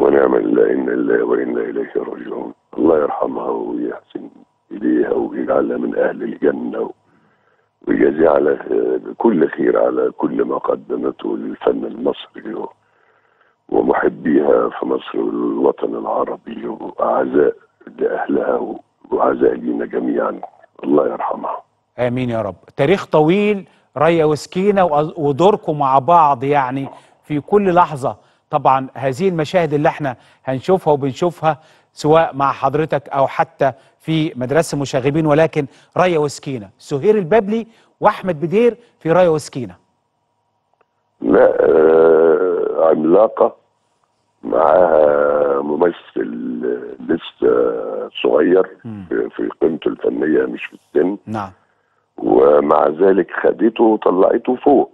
ونعم الله إن الله وإنا إليه راجعون الله يرحمها ويحسن إليها ويجعلها من أهل الجنة ويجزي على كل خير على كل ما قدمته للفن المصري و- ومحبيها في مصر والوطن العربي وأعزاء لأهلها وأعزاء لينا جميعا الله يرحمها امين يا رب تاريخ طويل ريا وسكينه وأ- ودوركم مع بعض يعني في كل لحظه طبعا هذه المشاهد اللي احنا هنشوفها وبنشوفها سواء مع حضرتك او حتى في مدرسه مشاغبين ولكن ريا وسكينه سهير البابلي واحمد بدير في ريا وسكينه لا آه، عملاقة معاها ممثل لسه صغير في في قيمته الفنية مش في السن نعم ومع ذلك خدته وطلعته فوق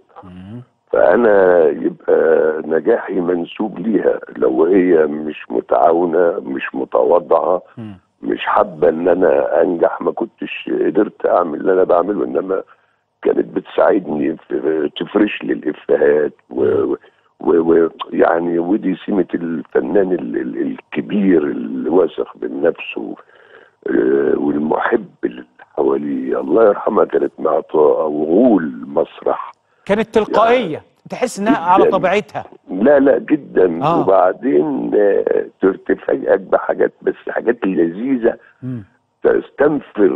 فأنا يبقى نجاحي منسوب ليها لو هي مش متعاونة مش متواضعة مم. مش حابة إن أنا أنجح ما كنتش قدرت أعمل اللي أنا بعمله إنما كانت بتساعدني في تفرش لي الإفيهات و- و- ويعني ودي سمة الفنان ال- ال- الكبير اللي واثق من نفسه آه، والمحب اللي حواليه الله يرحمها كانت معطاءة وغول مسرح كانت تلقائيه تحس انها على جداً. طبيعتها لا لا جدا آه. وبعدين آه، تفاجئك بحاجات بس حاجات لذيذة مم. تستنفر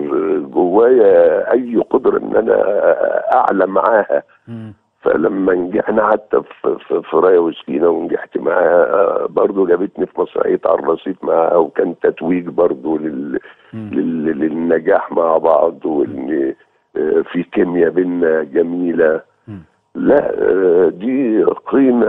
جوايا اي قدره ان انا اعلى معاها مم. فلما نجحنا حتى في في, في رايه وسكينه ونجحت معاها برضه جابتني في مسرحيه على الرصيف معاها وكان تتويج برضه لل, لل للنجاح مع بعض وان آه، في كيمياء بينا جميله مم. لا آه، دي قيمه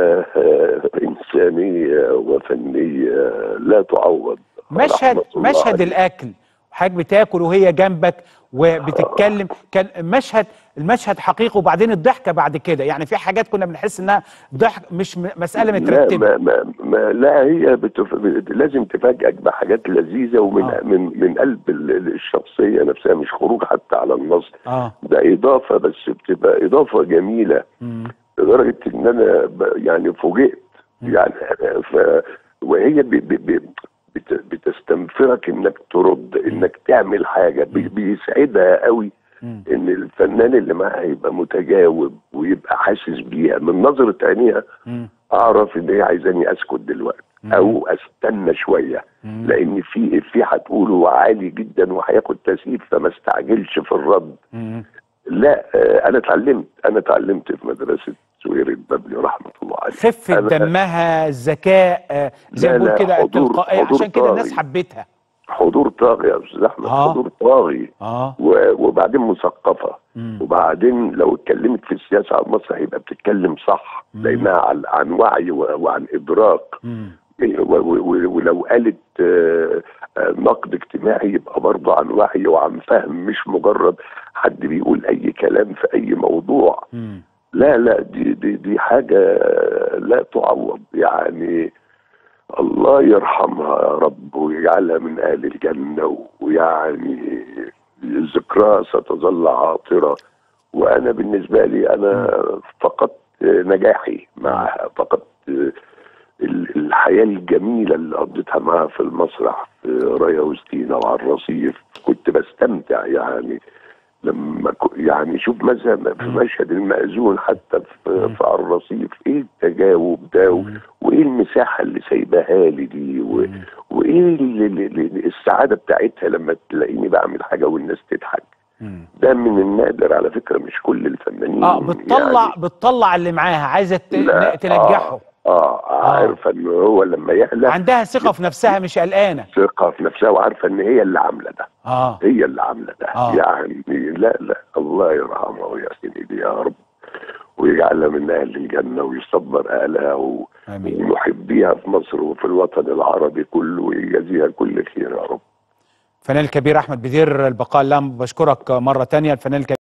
آه، انسانيه وفنيه لا تعوض مشهد رحمة الله مشهد عليه. الاكل حضرتك بتاكل وهي جنبك وبتتكلم كان مشهد المشهد حقيقي وبعدين الضحكه بعد كده يعني في حاجات كنا بنحس انها ضحك مش م- مساله مترتبه لا ما ما ما لا هي بتف... لازم تفاجئك بحاجات لذيذه ومن آه. آه. من من قلب ال- ال- الشخصيه نفسها مش خروج حتى على النص اه ده اضافه بس بتبقى اضافه جميله مم. لدرجه ان انا ب... يعني فوجئت يعني أنا ف... وهي ب... ب... ب... بت... بتستنفرك انك ترد انك تعمل حاجه بي... بيسعدها قوي مم. ان الفنان اللي معاها يبقى متجاوب ويبقى حاسس بيها من نظره عينيها مم. اعرف ان هي عايزاني اسكت دلوقتي او استنى شويه مم. لان في في هتقوله عالي جدا وهياخد تسييف فما استعجلش في الرد مم. لا آه، انا اتعلمت انا اتعلمت في مدرسه سوير الببلي رحمه الله عليه خفه أنا- دمها الذكاء آه، زي لا، ما بقول لا، كده حضور- التلقائيه حضور عشان كده الناس طاغي. حبتها حضور طاغي يا استاذ احمد آه. حضور طاغي اه و- وبعدين مثقفه مم. وبعدين لو اتكلمت في السياسه على مصر هيبقى بتتكلم صح لانها عن, عن وعي و- وعن ادراك مم. و- و- و- ولو قالت آه، آه، نقد اجتماعي يبقى برضه عن وعي وعن فهم مش مجرد حد بيقول اي كلام في اي موضوع مم. لا لا دي دي دي حاجه لا تعوض يعني الله يرحمها يا رب ويجعلها من اهل الجنه ويعني ذكراها ستظل عاطره وانا بالنسبه لي انا فقدت نجاحي معها فقدت ال- الحياه الجميله اللي قضيتها معاها في المسرح في رايا وستينا وعلى الرصيف كنت بستمتع يعني لما ك- يعني شوف مثلا في مشهد المأذون حتى في, في على الرصيف ايه التجاوب ده و- وايه المساحه اللي سايباها لي دي و- وايه ال- ال- ال- السعاده بتاعتها لما تلاقيني بعمل حاجه والناس تضحك مم. ده من النادر على فكره مش كل الفنانين اه بتطلع يعني بتطلع اللي معاها عايزه ت- لا، تنجحه اه, آه عارفه ان هو لما يعلى عندها ثقه في نفسها مش قلقانه ثقه في نفسها وعارفه ان هي اللي عامله ده اه هي اللي عامله ده آه. يعني لا لا الله يرحمها ويحسن اليها يا رب ويجعلها من اهل الجنه ويصبر اهلها و... آمين. ومحبيها في مصر وفي الوطن العربي كله ويجازيها كل خير يا رب الفنان الكبير احمد بدير البقاء اللام بشكرك مره تانية الفنان الكبير